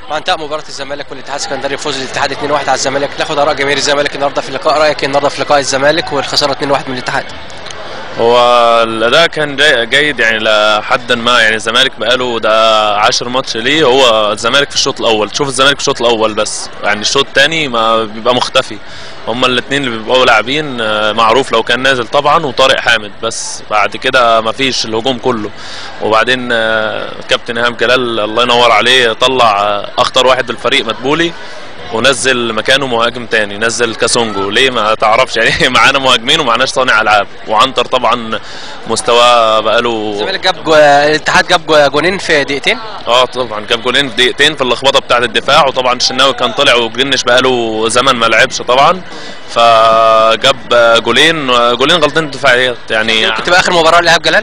مع انتهاء مباراه الزمالك والاتحاد السكندري فوز الاتحاد 2-1 على الزمالك ناخد اراء جماهير الزمالك النهارده في اللقاء رايك النهارده في لقاء الزمالك والخساره 2-1 من الاتحاد هو الاداء كان جي- جيد يعني لحد ما يعني الزمالك بقاله ده 10 ماتش ليه هو الزمالك في الشوط الاول تشوف الزمالك في الشوط الاول بس يعني الشوط الثاني ما بيبقى مختفي هما الاثنين اللي بيبقوا لاعبين آه، معروف لو كان نازل طبعا وطارق حامد بس بعد كده ما فيش الهجوم كله وبعدين آه، كابتن ايهاب جلال الله ينور عليه طلع آه، اخطر واحد بالفريق مدبولي ونزل مكانه مهاجم تاني نزل كاسونجو ليه ما تعرفش يعني معانا مهاجمين ومعناش صانع العاب وعنتر طبعا مستواه بقاله الزمالك جاب جو... الاتحاد جاب جو- جونين في دقيقتين اه طبعا جاب جولين في دقيقتين في اللخبطه بتاعه الدفاع وطبعا الشناوي كان طلع وجرينش بقاله زمن ما لعبش طبعا فجاب جولين جولين غلطين دفاعيات يعني ممكن تبقى اخر مباراه لايهاب جلال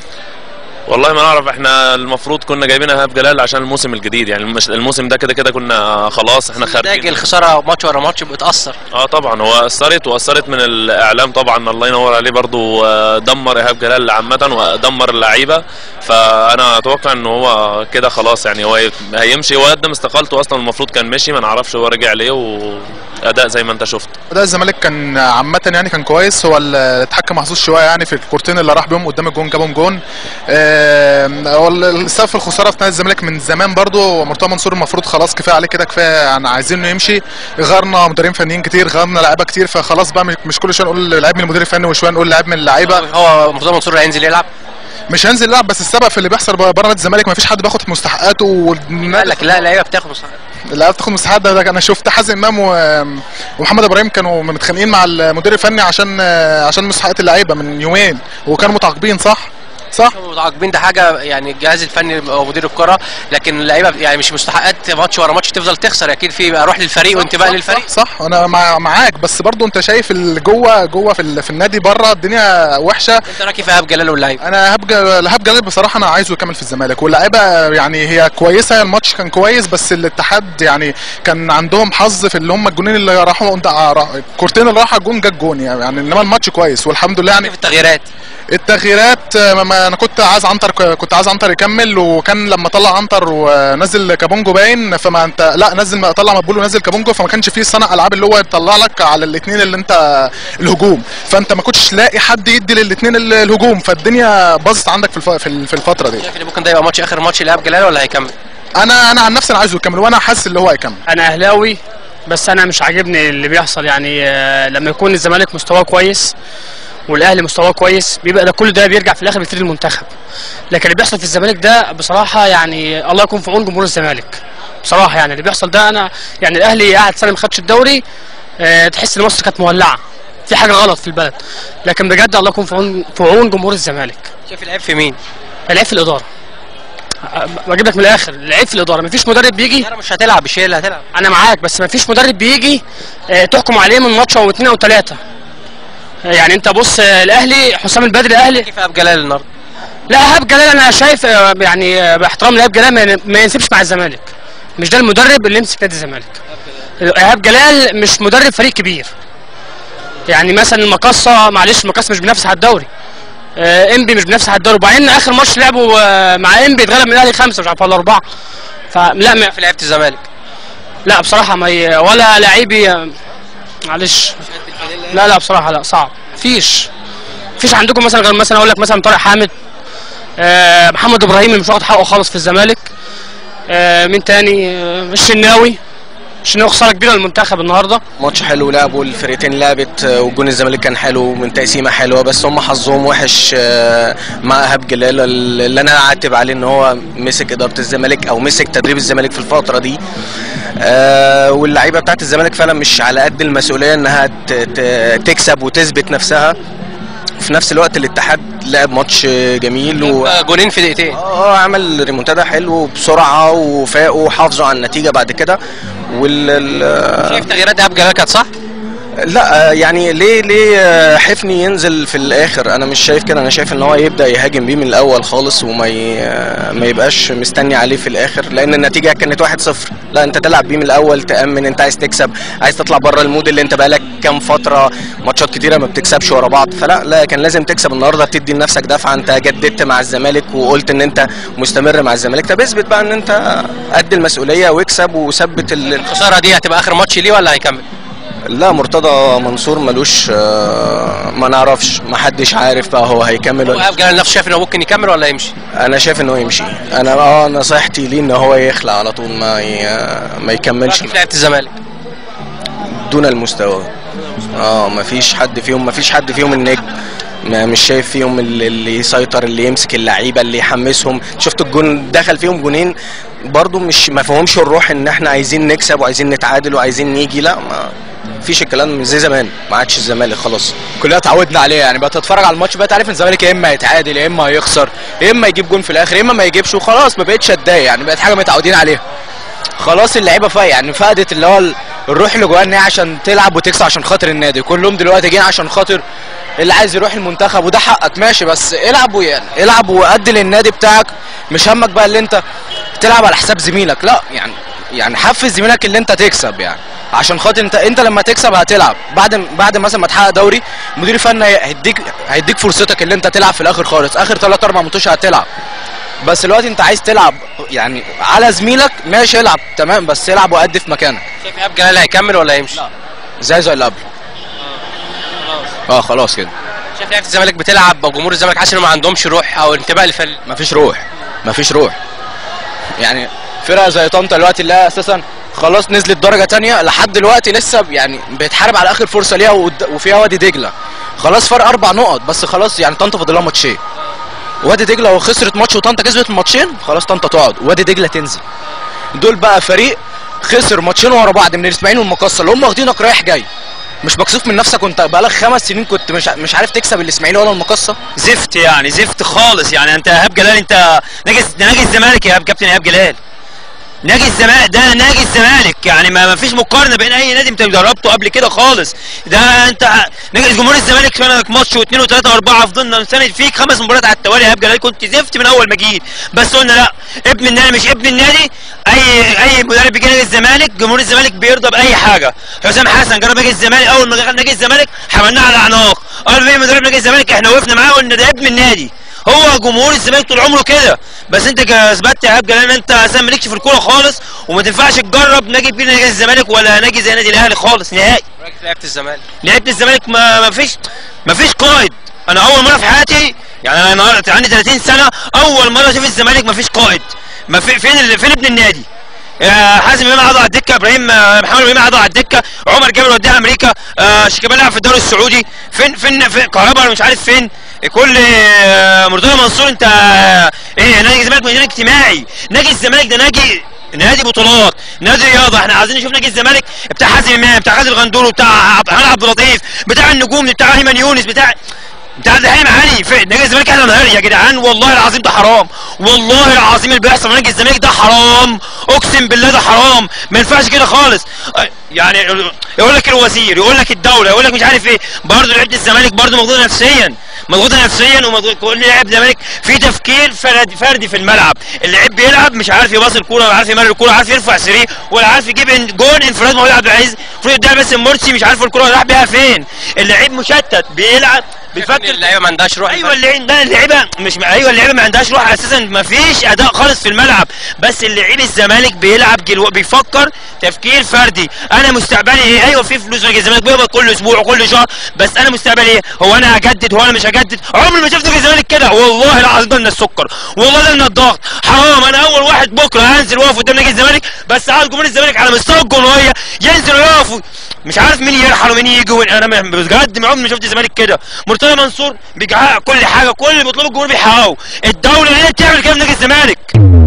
والله ما نعرف احنا المفروض كنا جايبين ايهاب جلال عشان الموسم الجديد يعني المش- الموسم ده كده كده كنا خلاص احنا نتائج خارجين الخساره ماتش ورا ماتش بتاثر اه طبعا هو اثرت واثرت من الاعلام طبعا الله ينور عليه برضو آه، دمر ايهاب جلال عامه ودمر اللعيبه فانا اتوقع ان هو كده خلاص يعني هو هيمشي هو قدم استقالته اصلا المفروض كان مشي ما نعرفش هو رجع ليه واداء زي ما انت شفت اداء الزمالك كان عامه يعني كان كويس هو الاتحاد كان محظوظ شويه يعني في الكورتين اللي راح بيهم قدام الجون جابهم جون آم، هو السبب في الخساره في نادي الزمالك من زمان برضو مرتضى منصور المفروض خلاص كفايه عليه كده كفايه يعني عايزين انه يمشي غيرنا مدربين فنيين كتير غيرنا لعيبه كتير فخلاص بقى مش- مش كل شويه نقول لعيب من المدير الفني وشويه نقول لعيب من اللعيبه هو مرتضى منصور هينزل يلعب مش هينزل يلعب بس السبب في اللي بيحصل بره نادي الزمالك ما فيش حد بياخد مستحقاته قال والنادي لك لا اللعيبه بتاخد مستحق اللعيبه بتاخد مساحات ده, ده انا شفت حازم امام و- ومحمد ابراهيم كانوا متخانقين مع المدير الفني عشان عشان مساحات اللعيبه من يومين وكانوا متعاقبين صح؟ صح؟ متعاقبين ده حاجه يعني الجهاز الفني او مدير الكره لكن اللعيبه يعني مش مستحقات ماتش ورا ماتش تفضل تخسر اكيد في بقى روح للفريق وانتباه صح- للفريق صح, صح انا مع معاك بس برضو انت شايف اللي جوه جوه في, ال- في النادي بره الدنيا وحشه انت راكي في ايهاب جلال واللعيبه انا هاب جل- هاب جلال بصراحه انا عايزه يكمل في الزمالك واللعيبه يعني هي كويسه الماتش كان كويس بس الاتحاد يعني كان عندهم حظ في اللي هم الجونين اللي راحوا انت الكورتين اللي راحوا الجون جت جون يعني انما الماتش كويس والحمد لله يعني في التغييرات التغييرات آه، ما انا كنت عايز عنتر كنت عايز عنتر يكمل وكان لما طلع عنتر ونزل كابونجو باين فما انت لا نزل طلع مقبول ونزل كابونجو فما كانش فيه صنع العاب اللي هو يطلع لك على الاثنين اللي انت الهجوم فانت ما كنتش لاقي حد يدي للاثنين الهجوم فالدنيا باظت عندك في الف- في ال- في الفتره دي شايف ان ممكن ده يبقى ماتش اخر ماتش لايهاب جلال ولا هيكمل انا انا عن نفسي انا عايزه يكمل وانا حاسس اللي هو هيكمل انا اهلاوي بس انا مش عاجبني اللي بيحصل يعني آه، لما يكون الزمالك مستواه كويس والاهلي مستواه كويس بيبقى ده كل ده بيرجع في الاخر بيفيد المنتخب لكن اللي بيحصل في الزمالك ده بصراحه يعني الله يكون في عون جمهور الزمالك بصراحه يعني اللي بيحصل ده انا يعني الاهلي قاعد سنه ما خدش الدوري آه، تحس ان مصر كانت مولعه في حاجه غلط في البلد لكن بجد الله يكون في عون في عون جمهور الزمالك شايف العيب في مين؟ العيب في الاداره أه، بجيب لك من الاخر العيب في الاداره مفيش مدرب بيجي انا مش هتلعب مش هي اللي هتلعب انا معاك بس ما فيش مدرب بيجي آه، تحكم عليه من ماتش او اتنين او تلاته آه، يعني انت بص آه، الاهلي حسام البدري الاهلي كيف ايهاب جلال النهارده؟ لا ايهاب جلال انا شايف آه، يعني آه، باحترام لايهاب جلال ما- ما ينسبش مع الزمالك مش ده المدرب اللي يمسك نادي الزمالك ايهاب جلال مش مدرب فريق كبير يعني مثلا المقصه معلش المقصه مش بينافس على الدوري آه، انبي مش بينافس على الدوري وبعدين اخر ماتش لعبوا آه، مع انبي اتغلب من الاهلي خمسه مش عارف ولا اربعه فلا ما في لعيبه الزمالك لا بصراحة ما ي... ولا لعيبي معلش لا لا بصراحة لا صعب مفيش مفيش عندكم مثلا غير مثلا اقول لك مثلا طارق حامد آه محمد ابراهيم اللي مش واخد حقه خالص في الزمالك آه مين تاني آه الشناوي الشناوي خسارة كبيرة للمنتخب النهارده ماتش حلو لعبوا الفرقتين لعبت آه، وجون الزمالك كان حلو من تقسيمه حلوه بس هم حظهم وحش آه، مع ايهاب جلال اللي انا اعتب عليه ان هو مسك اداره الزمالك او مسك تدريب الزمالك في الفتره دي آه، واللعيبه بتاعت الزمالك فعلا مش على قد المسؤوليه انها ت- ت- تكسب وتثبت نفسها في نفس الوقت الاتحاد لعب ماتش جميل و... آه، جونين في دقيقتين اه عمل ريمونتادا حلو بسرعه وفاقوا وحافظوا على النتيجه بعد كده وال ال- شايف تغييرات ايهاب جلال كانت صح؟ لا آه، يعني ليه ليه آه، حفني ينزل في الاخر انا مش شايف كده انا شايف ان هو يبدا يهاجم بيه من الاول خالص وما ي... آه، ما يبقاش مستني عليه في الاخر لان النتيجه كانت 1-0 لا انت تلعب بيه من الاول تامن انت عايز تكسب عايز تطلع بره المود اللي انت بقالك كام فتره ماتشات كتيره ما بتكسبش ورا بعض فلا لا كان لازم تكسب النهارده تدي لنفسك دفعه انت جددت مع الزمالك وقلت ان انت مستمر مع الزمالك طب اثبت بقى ان انت قد المسؤوليه واكسب وثبت ال... الخساره دي هتبقى اخر ماتش ليه ولا هيكمل؟ لا مرتضى منصور ملوش آه، ما نعرفش ما حدش عارف بقى هو هيكمل ولا وقف جلال نفسه شايف انه ممكن يكمل ولا يمشي؟ انا شايف انه يمشي انا اه نصيحتي ليه ان هو يخلع على طول ما ي... ما يكملش في لعيبه الزمالك دون المستوى اه ما فيش حد فيهم ما فيش حد فيهم النجم ما مش شايف فيهم اللي, اللي يسيطر اللي يمسك اللعيبه اللي يحمسهم شفت الجون دخل فيهم جونين برضو مش ما فيهمش الروح ان احنا عايزين نكسب وعايزين نتعادل وعايزين نيجي لا ما فيش الكلام زي زمان ما عادش الزمالك خلاص كلنا اتعودنا عليه يعني بقى تتفرج على الماتش بقى تعرف ان الزمالك يا اما هيتعادل يا اما هيخسر يا اما يجيب جون في الاخر يا اما ما يجيبش وخلاص ما بقتش اتضايق يعني بقت حاجه متعودين عليها خلاص اللعيبه فاق يعني فقدت اللي هو ال- الروح اللي جواها ان هي عشان تلعب وتكسب عشان خاطر النادي كلهم دلوقتي جايين عشان خاطر اللي عايز يروح المنتخب وده حقك ماشي بس العب ويعني العب وادي للنادي بتاعك مش همك بقى اللي انت تلعب على حساب زميلك لا يعني يعني حفز زميلك اللي انت تكسب يعني عشان خاطر انت انت لما تكسب هتلعب بعد بعد مثلا ما تحقق دوري مدير الفني هيديك هيديك فرصتك اللي انت تلعب في الاخر خالص اخر 3 4 ماتشات هتلعب بس دلوقتي انت عايز تلعب يعني على زميلك ماشي العب تمام بس العب وادي في مكانك شايف ايهاب جلال هيكمل ولا يمشي؟ زي زي اللي قبل اه خلاص كده شايف لعيبه الزمالك بتلعب او جمهور الزمالك حاسس انه ما عندهمش روح او انتباه للفريق مفيش روح مفيش روح يعني فرقه زي طنطا دلوقتي اللي هي اساسا خلاص نزلت درجه تانية لحد دلوقتي لسه يعني بتحارب على اخر فرصه ليها وقد- وفيها وادي دجله خلاص فرق اربع نقط بس خلاص يعني طنطا فاضل لها ماتشين وادي دجله لو خسرت ماتش وطنطا كسبت الماتشين خلاص طنطا تقعد وادي دجله تنزل دول بقى فريق خسر ماتشين ورا بعض من الاسماعيلي والمقصه اللي هم واخدينك رايح جاي مش مكسوف من نفسك وانت بقالك خمس سنين كنت مش ع- مش عارف تكسب الاسماعيلي ولا المقصه زفت يعني زفت خالص يعني انت ايهاب جلال انت ناجي ده ناجي الزمالك يا ايهاب كابتن ايهاب جلال ناجي الزمالك ده ناجي الزمالك يعني ما ما فيش مقارنه بين اي نادي انت جربته قبل كده خالص ده انت ناجي جمهور الزمالك سنك ماتش واثنين وثلاثه واربعه فضلنا نساند فيك خمس مباريات على التوالي يا ايهاب جلال كنت زفت من اول ما جيت بس قلنا لا ابن النادي مش ابن النادي اي اي مدرب بيجي نادي الزمالك جمهور الزمالك بيرضى باي حاجه حسام حسن جرب يجي الزمالك اول ما دخل نادي الزمالك حملناه على اعناق قال فين مدرب نادي الزمالك احنا وقفنا معاه قلنا ده ابن النادي هو جمهور الزمالك طول عمره كده بس انت اثبتت يا ايهاب جلال ان انت اساسا مالكش في الكوره خالص وما تنفعش تجرب نادي كبير نادي الزمالك ولا نادي زي نادي الاهلي خالص نهائي راجل لعيبه الزمالك لعيبه الزمالك ما ما فيش ما فيش قائد انا اول مره في حياتي يعني انا النهارده عندي 30 سنه اول مره اشوف الزمالك ما فيش قائد ما في فين ال- فين ابن النادي آه، حازم امام قعد على الدكه ابراهيم آه، محمد ابراهيم قعد على الدكه عمر جابر وداها امريكا آه، شيكابالا لعب في الدوري السعودي فين فين فين كهربا مش عارف فين كل آه، مرتضى منصور انت آه، ايه نادي الزمالك نادي اجتماعي نادي الزمالك ده نادي نادي بطولات نادي رياضه احنا عايزين نشوف نادي الزمالك بتاع حازم امام بتاع غازي الغندور بتاع عبد الحليم عبد اللطيف بتاع النجوم بتاع ايمن يونس بتاع بتاع الحليم علي في نادي الزمالك احنا نهار يا جدعان والله العظيم ده حرام والله العظيم اللي بيحصل في نادي الزمالك ده حرام اقسم بالله ده حرام ما ينفعش كده خالص اه، يعني يقول لك الوزير يقول لك الدوله يقول لك مش عارف ايه برضه لعيبه الزمالك برضه مضغوطه نفسيا مضغوطه نفسيا ومضغوط كل لاعب زمالك في تفكير فرد فردي في الملعب اللعيب بيلعب مش عارف يباص الكوره ولا عارف يمرر الكوره عارف يرفع سريه ولا عارف يجيب ان- جون انفراد محمود عبد العزيز المفروض يديها بس مرسي مش عارف الكوره راح بيها فين اللعيب مشتت بيلعب بيفكر اللعيبه ما عندهاش روح ايوه اللي عندها اللعيبه مش ايوه اللعيبه ما عندهاش روح اساسا ما فيش اداء خالص في الملعب بس اللعيب الزمالك بيلعب جلو بيفكر تفكير فردي انا مستقبلي ايه ايوه في فلوس نادي الزمالك بيقبض كل اسبوع وكل شهر بس انا مستقبلي ايه هو انا هجدد هو انا مش هجدد عمري ما شفت نادي الزمالك كده والله العظيم ده من السكر والله ده من الضغط حرام انا اول واحد بكره هنزل واقف قدام نادي الزمالك بس عاوز جمهور الزمالك على مستوى الجمهوريه ينزل ويقف مش عارف مين يرحل ومين يجي وين انا م- بجد ما عمري ما شفت الزمالك كده مرتضى منصور بيحقق كل حاجه كل اللي بيطلبه الجمهور بيحققه الدوله هي اللي بتعمل كده في نادي الزمالك